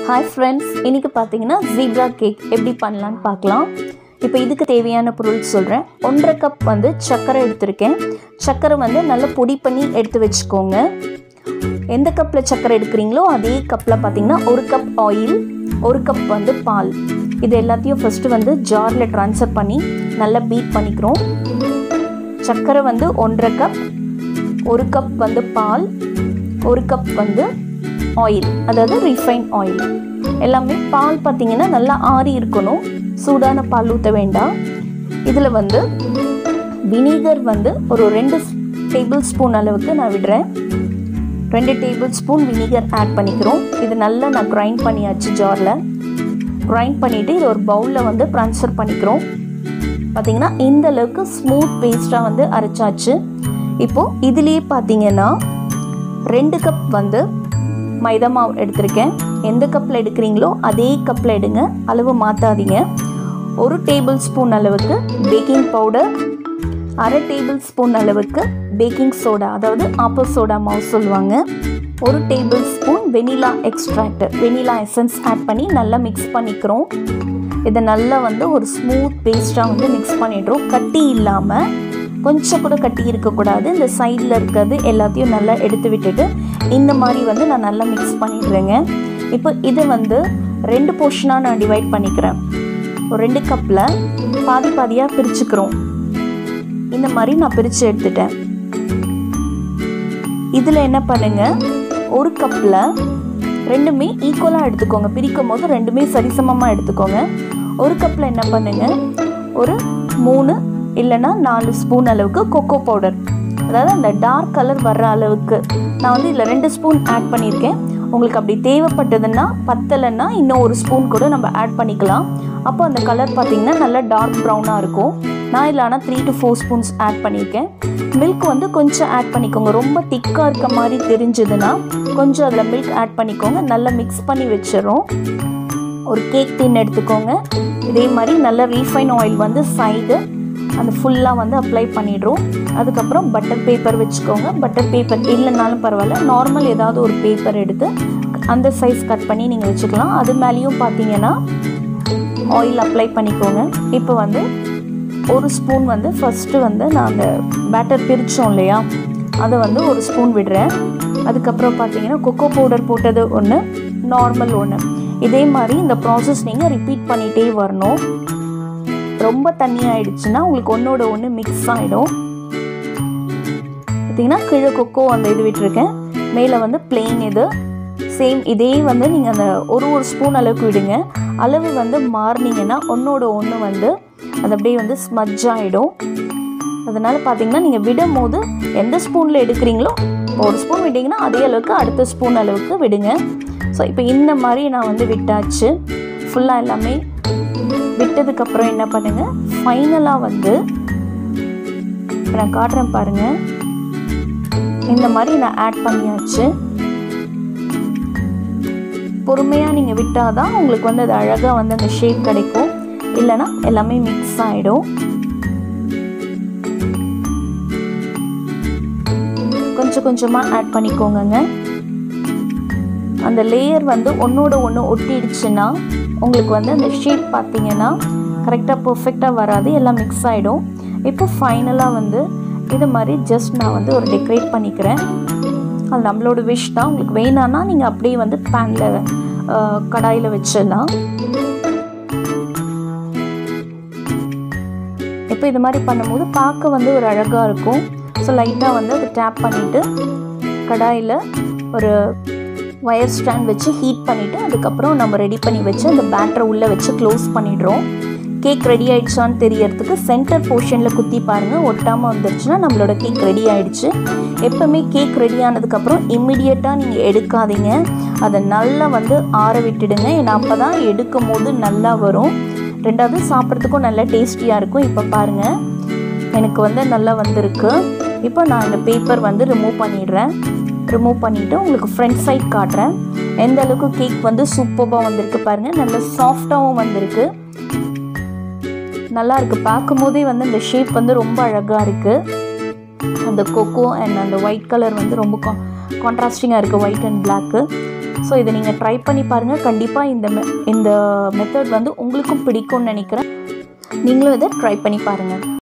hi friends இன்றைக்கி பார்த்தீங்கன்னா zebra cake எப்படி பண்ணலான்னு பார்க்கலாம் இப்போ இதுக்கு தேவையான பொருள் சொல்கிறேன் ஒன்றரை கப் வந்து சர்க்கரை எடுத்திருக்கேன் சர்க்கரை வந்து நல்லா பொடி பண்ணி எடுத்து வச்சுக்கோங்க எந்த கப்பில் சர்க்கரை எடுக்கிறீங்களோ அதே கப்பில் பார்த்தீங்கன்னா ஒரு கப் ஆயில் ஒரு கப் வந்து பால் இது எல்லாத்தையும் ஃபஸ்ட்டு வந்து ஜாரில் ட்ரான்ஸ்ஃபர் பண்ணி நல்லா பீட் பண்ணிக்கிறோம் சர்க்கரை வந்து ஒன்றரை கப் ஒரு கப் வந்து பால் ஒரு கப் வந்து ஆயில் அதாவது ரிஃபைன் ஆயில் எல்லாமே பால் பார்த்தீங்கன்னா நல்லா ஆறி இருக்கணும் சூடான பால் ஊற்ற வேண்டாம் இதில் வந்து வினிகர் வந்து ஒரு ரெண்டு டேபிள் ஸ்பூன் அளவுக்கு நான் விடுறேன் ரெண்டு டேபிள் ஸ்பூன் வினிகர் ஆட் பண்ணிக்கிறோம் இது நல்லா நான் கிரைண்ட் பண்ணியாச்சு ஜாரில் கிரைண்ட் பண்ணிவிட்டு இது ஒரு பவுலில் வந்து ட்ரான்ஸ்ஃபர் பண்ணிக்கிறோம் பார்த்தீங்கன்னா இந்த அளவுக்கு ஸ்மூத் பேஸ்ட்டாக வந்து அரைச்சாச்சு இப்போது இதுலேயே பார்த்தீங்கன்னா ரெண்டு கப் வந்து மைதா மாவு எடுத்திருக்கேன் எந்த கப்பில் எடுக்கிறீங்களோ அதே கப்பில் எடுங்க அளவு மாற்றாதீங்க ஒரு டேபிள் ஸ்பூன் அளவுக்கு பேக்கிங் பவுடர் அரை டேபிள் ஸ்பூன் அளவுக்கு பேக்கிங் சோடா அதாவது ஆப்போ சோடா மாவு சொல்லுவாங்க ஒரு tablespoon vanilla extract vanilla essence add பண்ணி நல்லா மிக்ஸ் பண்ணிக்கிறோம் இதை நல்லா வந்து ஒரு ஸ்மூத் பேஸ்ட்டாக வந்து மிக்ஸ் பண்ணிடுறோம் கட்டி இல்லாமல் கொஞ்சம் கூட கட்டி இருக்கக்கூடாது இந்த சைடில் இருக்கிறது எல்லாத்தையும் நல்லா எடுத்து விட்டுட்டு இந்த மாதிரி வந்து நான் நல்லா மிக்ஸ் பண்ணிடுறேங்க இப்போ இதை வந்து ரெண்டு போர்ஷனாக நான் டிவைட் பண்ணிக்கிறேன் ஒரு ரெண்டு கப்பில் பாதி பாதியாக பிரிச்சுக்கிறோம் இந்த மாதிரி நான் பிரித்து எடுத்துட்டேன் இதில் என்ன பண்ணுங்க ஒரு கப்பில் ரெண்டுமே ஈக்குவலாக எடுத்துக்கோங்க பிரிக்கும் போது ரெண்டுமே சரிசமமாக எடுத்துக்கோங்க ஒரு கப்பில் என்ன பண்ணுங்க ஒரு மூணு இல்லைன்னா நாலு ஸ்பூன் அளவுக்கு கொக்கோ பவுடர் அதாவது அந்த டார்க் கலர் வர்ற அளவுக்கு நான் வந்து இதில் ரெண்டு ஸ்பூன் ஆட் பண்ணியிருக்கேன் உங்களுக்கு அப்படி தேவைப்பட்டதுன்னா பத்தலைன்னா இன்னும் ஒரு ஸ்பூன் கூட நம்ம ஆட் பண்ணிக்கலாம் அப்போ அந்த கலர் பார்த்திங்கன்னா நல்லா டார்க் ப்ரௌனாக இருக்கும் நான் இதில் ஆனால் three to four spoons add பண்ணியிருக்கேன் மில்க் வந்து கொஞ்சம் ஆட் பண்ணிக்கோங்க ரொம்ப திக்காக இருக்க மாதிரி தெரிஞ்சதுன்னா கொஞ்சம் அதில் மில்க் ஆட் பண்ணிக்கோங்க நல்லா மிக்ஸ் பண்ணி வச்சிடறோம் ஒரு கேக் டின் எடுத்துக்கோங்க இதே மாதிரி நல்ல ரீஃபைன் ஆயில் வந்து சைடு அந்த ஃபுல்லாக வந்து அப்ளை பண்ணிடுறோம் அதுக்கப்புறம் பட்டர் பேப்பர் வச்சுக்கோங்க பட்டர் பேப்பர் இல்லைனாலும் பரவாயில்ல நார்மல் ஏதாவது ஒரு பேப்பர் எடுத்து அந்த சைஸ் கட் பண்ணி நீங்கள் வச்சுக்கலாம் அது மேலேயும் பார்த்தீங்கன்னா ஆயில் அப்ளை பண்ணிக்கோங்க இப்போ வந்து ஒரு ஸ்பூன் வந்து ஃபஸ்ட்டு வந்து நான் அந்த பேட்டர் பிரித்தோம் இல்லையா அதை வந்து ஒரு ஸ்பூன் விடுறேன் அதுக்கப்புறம் பார்த்தீங்கன்னா கொக்கோ பவுடர் போட்டது ஒன்று நார்மல் ஒன்று இதே மாதிரி இந்த ப்ராசஸ் நீங்கள் ரிப்பீட் பண்ணிகிட்டே வரணும் ரொம்ப தண்ணி ஆயிடுச்சுன்னா உங்களுக்கு ஒன்றோட ஒன்று மிக்ஸ் ஆகிடும் பார்த்தீங்கன்னா கீழே கொக்கோ அந்த இது விட்டுருக்கேன் மேலே வந்து பிளெயின் இது சேம் இதே வந்து நீங்கள் அந்த ஒரு ஒரு ஸ்பூன் அளவுக்கு விடுங்க அளவு வந்து மாறினீங்கன்னா ஒன்றோட ஒன்று வந்து அது அப்படியே வந்து ஸ்மஜ் ஆகிடும் அதனால் பார்த்தீங்கன்னா நீங்கள் விடும் போது எந்த ஸ்பூனில் எடுக்கிறீங்களோ ஒரு ஸ்பூன் விட்டிங்கன்னா அதே அளவுக்கு அடுத்த ஸ்பூன் அளவுக்கு விடுங்க ஸோ இப்போ இந்த மாதிரி நான் வந்து விட்டாச்சு ஃபுல்லாக எல்லாமே விட்டதுக்கப்புறம் என்ன பண்ணுங்கள் ஃபைனலாக வந்து நான் காட்டுறேன் பாருங்கள் இந்த மாதிரி நான் ஆட் பண்ணியாச்சு பொறுமையாக நீங்கள் விட்டால் தான் உங்களுக்கு வந்து அது அழகாக வந்து அந்த ஷேப் கிடைக்கும் இல்லைன்னா எல்லாமே மிக்ஸ் ஆகிடும் கொஞ்சம் கொஞ்சமாக ஆட் பண்ணிக்கோங்கங்க அந்த லேயர் வந்து ஒன்றோட ஒன்று ஒட்டிடுச்சுன்னா உங்களுக்கு வந்து அந்த ஷேப் பார்த்தீங்கன்னா கரெக்டாக பர்ஃபெக்டாக வராது எல்லாம் மிக்ஸ் ஆகிடும் இப்போ ஃபைனலாக வந்து இது மாதிரி ஜஸ்ட் நான் வந்து ஒரு டெக்கரேட் பண்ணிக்கிறேன் அது நம்மளோட விஷ் தான் உங்களுக்கு வேணான்னா நீங்கள் அப்படியே வந்து பேனில் கடாயில் வச்சிடலாம் இப்போ இது மாதிரி பண்ணும்போது பார்க்க வந்து ஒரு அழகாக இருக்கும் ஸோ லைட்டாக வந்து அதை டேப் பண்ணிவிட்டு கடாயில் ஒரு ஒயர் ஸ்டாண்ட் வச்சு ஹீட் பண்ணிவிட்டு அதுக்கப்புறம் நம்ம ரெடி பண்ணி வச்சு அந்த பேட்டரை உள்ளே வச்சு க்ளோஸ் பண்ணிடுறோம் கேக் ரெடி ஆயிடுச்சான்னு தெரியறதுக்கு சென்டர் போர்ஷனில் குத்தி பாருங்கள் ஒட்டாமல் வந்துருச்சுன்னா நம்மளோட கேக் ரெடி ஆயிடுச்சு எப்போவுமே கேக் ரெடி ஆனதுக்கப்புறம் இம்மிடியட்டாக நீங்கள் எடுக்காதீங்க அதை நல்லா வந்து ஆற விட்டுடுங்க ஏன்னா அப்போ தான் எடுக்கும் போது நல்லா வரும் ரெண்டாவது சாப்பிட்றதுக்கும் நல்லா டேஸ்டியாக இருக்கும் இப்போ பாருங்கள் எனக்கு வந்து நல்லா வந்திருக்கு இப்போ நான் இந்த பேப்பர் வந்து ரிமூவ் பண்ணிடுறேன் ரிமூவ் பண்ணிவிட்டு உங்களுக்கு ஃப்ரண்ட் சைட் காட்டுறேன் எந்த அளவுக்கு கேக் வந்து சூப்பராக வந்திருக்கு பாருங்கள் நல்ல சாஃப்டாகவும் வந்திருக்கு நல்லா இருக்குது பார்க்கும்போதே வந்து இந்த ஷேப் வந்து ரொம்ப அழகாக இருக்குது அந்த கொக்கோ அண்ட் அந்த ஒயிட் கலர் வந்து ரொம்ப கா கான்ட்ராஸ்டிங்காக இருக்குது ஒயிட் அண்ட் பிளாக்கு ஸோ இதை நீங்கள் ட்ரை பண்ணி பாருங்கள் கண்டிப்பாக இந்த மெ இந்த மெத்தட் வந்து உங்களுக்கும் பிடிக்கும்னு நினைக்கிறேன் நீங்களும் இதை ட்ரை பண்ணி பாருங்கள்